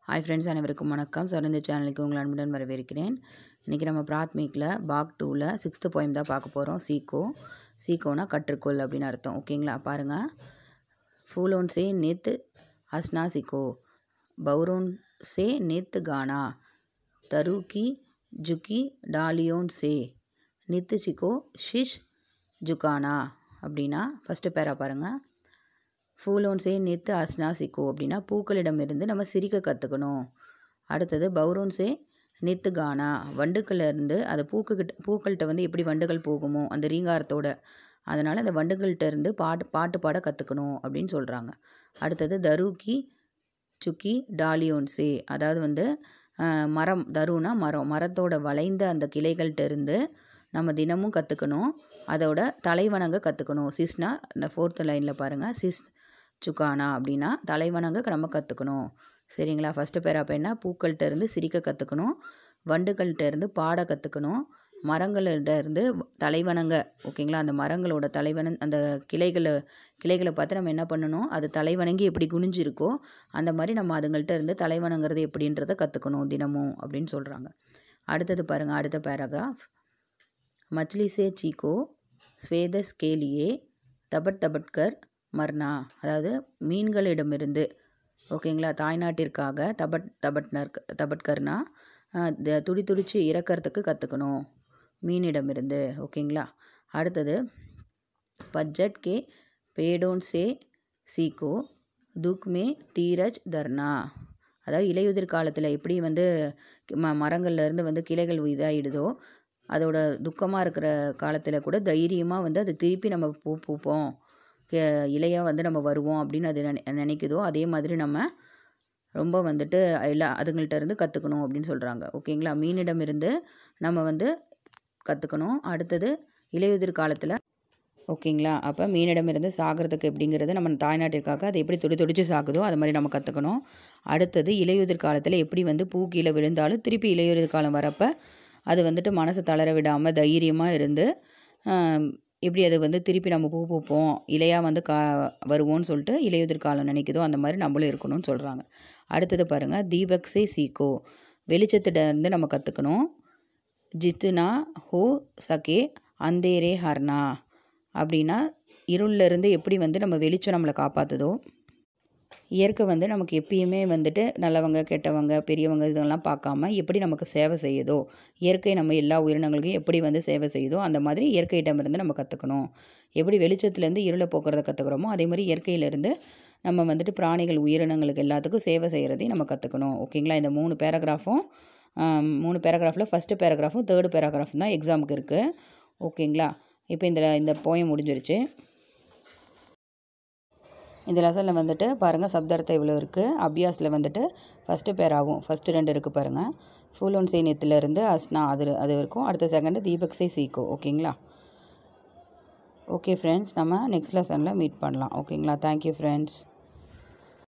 hi friends அனைவருக்கும் வணக்கம் சொரந்த சேனலுக்கு உங்கள் அன்புடன் வரவேற்கிறேன் இன்றைக்கி நம்ம பிராத்மிக்கில் பாக் டூவில் சிக்ஸ்த்து போயம் தான் பார்க்க போகிறோம் சீக்கோ சீக்கோனா கற்றுக்கொள் அப்படின்னு அர்த்தம் ஓகேங்களா பாருங்கள் ஃபூலோன் சே நித் ஹஸ்னா சிக்கோ பௌரோன் சே நித் கானா தருக்கி ஜுக்கி டாலியோன் சே நித்து சிக்கோ ஷிஷ் ஜுக்கானா அப்படின்னா ஃபஸ்ட்டு பேரா பாருங்கள் ஃபூலோன்ஸே நித்து அஸ்னா சிக்கோ அப்படின்னா பூக்களிடமிருந்து நம்ம சிரிக்க கற்றுக்கணும் அடுத்தது பௌரோன்ஸே நித்து கானா வண்டுக்கள்ல இருந்து அது பூக்குக்கிட்ட பூக்கள்கிட்ட வந்து எப்படி வண்டுகள் போகுமோ அந்த ரீங்காரத்தோட அதனால் அந்த வண்டுகள்கிட்ட இருந்து பாட்டு பாட்டு பாட கற்றுக்கணும் அப்படின்னு சொல்கிறாங்க அடுத்தது தருக்கி சுக்கி டாலியோன்ஸே அதாவது வந்து அஹ், மரம் தருனா மரம் மரத்தோட வளைந்த அந்த கிளைகள்கிட்ட இருந்து நம்ம தினமும் கற்றுக்கணும் அதோட தலைவணங்க கற்றுக்கணும் சிஸ்னா இந்த ஃபோர்த்து லைனில் பாருங்கள் சிஸ் சுக்கானா அப்படின்னா தலைவணங்க நம்ம கற்றுக்கணும் சரிங்களா ஃபஸ்ட்டு பேர் அப்போ என்ன பூக்கள்கிட்ட இருந்து சிரிக்க கற்றுக்கணும் வண்டுகள்கிட்ட இருந்து பாட கற்றுக்கணும் மரங்கள்கிட்ட இருந்து தலைவணங்க ஓகேங்களா அந்த மரங்களோட தலைவன அந்த கிளைகளை கிளைகளை பார்த்து நம்ம என்ன பண்ணணும் அது தலைவணங்கி எப்படி குனிஞ்சிருக்கோ அந்த மாதிரி நம்ம அதுங்கள்ட்ட இருந்து தலைவணங்கிறது எப்படின்றத கற்றுக்கணும் தினமும் அப்படின்னு சொல்கிறாங்க அடுத்தது பாருங்கள் அடுத்த பேராகிராஃப் மச்லி சே சீக்கோ ஸ்வேதஸ் கேலியே தபட் தபட்கர் மர்னா அதாவது மீன்களிடமிருந்து ஓகேங்களா தாய்நாட்டிற்காக தபட் தபட்னர் தபட்கர்னா அஹ், த- துடி துடிச்சு இறக்கறதுக்கு கற்றுக்கணும் மீனிடமிருந்து ஓகேங்களா அடுத்தது பட்ஜெட் கே பேடோன் சே சீக்கோ துக் மே தீரஜ் தர்னா அதாவது இலையுதிர் காலத்தில் எப்படி வந்து ம மரங்கள்ல இருந்து வந்து கிளைகள் இதாகிடுதோ அதோட துக்கமாக இருக்கிற காலத்தில் கூட தைரியமாக வந்து அது திருப்பி நம்ம பூ பூப்போம் கே- இலையா வந்து நம்ம வருவோம் அப்படின்னு அது நினை நினைக்குதோ அதே மாதிரி நம்ம ரொம்ப வந்துட்டு எல்லா அதுங்கள்ட்ட இருந்து கற்றுக்கணும் அப்படின்னு சொல்கிறாங்க ஓகேங்களா மீனிடம் இருந்து நம்ம வந்து கற்றுக்கணும் அடுத்தது இலையுதிர் காலத்தில் ஓகேங்களா அப்போ மீனிடம் இருந்து சாகிறதுக்கு எப்படிங்கிறது நம்ம தாய்நாட்டிற்காக அது எப்படி துடி துடிச்சு சாகுதோ அது மாதிரி நம்ம கற்றுக்கணும் அடுத்தது இலையுதிர் காலத்தில் எப்படி வந்து பூ கீழே விழுந்தாலும் திருப்பி இலையுதிர் காலம் வரப்போ அது வந்துட்டு மனசை தளர விடாமல் தைரியமாக இருந்து ஆம், எப்படி அது வந்து திருப்பி நம்ம பூ பூப்போம் இலையாக வந்து கா வருவோம்னு சொல்லிட்டு இலையுதிர் காலம் நினைக்குதோ அந்த மாதிரி நம்மளும் இருக்கணும்னு சொல்கிறாங்க அடுத்தது பாருங்கள் தீபக் சே சீக்கோ வெளிச்சத்திட்ட இருந்து நம்ம கற்றுக்கணும் ஜித்துனா ஹோ சகே அந்தேரே ஹர்னா அப்படின்னா இருள்ல இருந்து எப்படி வந்து நம்ம வெளிச்சம் நம்மளை காப்பாற்றுதோ இயற்கை வந்து நமக்கு எப்பயுமே வந்துட்டு நல்லவங்க கெட்டவங்க பெரியவங்க இதெல்லாம் பார்க்காம எப்படி நமக்கு சேவை செய்யுதோ இயற்கை நம்ம எல்லா உயிரினங்களுக்கும் எப்படி வந்து சேவை செய்யுதோ அந்த மாதிரி இயற்கையிடமிருந்து நம்ம கற்றுக்கணும் எப்படி வெளிச்சத்துலேருந்து இருளை போக்குறத கற்றுக்குறோமோ அதே மாதிரி இயற்கையிலேருந்து நம்ம வந்துட்டு பிராணிகள் உயிரினங்களுக்கு எல்லாத்துக்கும் சேவை செய்கிறதையும் நம்ம கற்றுக்கணும் ஓகேங்களா இந்த மூணு பேராகிராஃபும் மூணு பேராகிராஃபில் ஃபஸ்ட்டு பேராகிராஃபும் தேர்டு பேராகிராஃபும் தான் எக்ஸாமுக்கு இருக்குது ஓகேங்களா இப்போ இந்த இந்த போயம் முடிஞ்சிருச்சு இந்த லெசனில் வந்துட்டு பாருங்கள் சப்தார்த்தம் இவ்வளோ இருக்குது அபியாஸில் வந்துட்டு ஃபஸ்ட்டு பேர் ஆகும் ஃபஸ்ட்டு ரெண்டு இருக்குது பாருங்கள் ஃபூலோன் சைனியத்துலேருந்து அஸ்னா அது அது இருக்கும் அடுத்த செகண்டு தீபக் சே சீக்கோ ஓகேங்களா ஓகே ஃப்ரெண்ட்ஸ் நம்ம நெக்ஸ்ட் லெசனில் மீட் பண்ணலாம் ஓகேங்களா தேங்க்யூ ஃப்ரெண்ட்ஸ்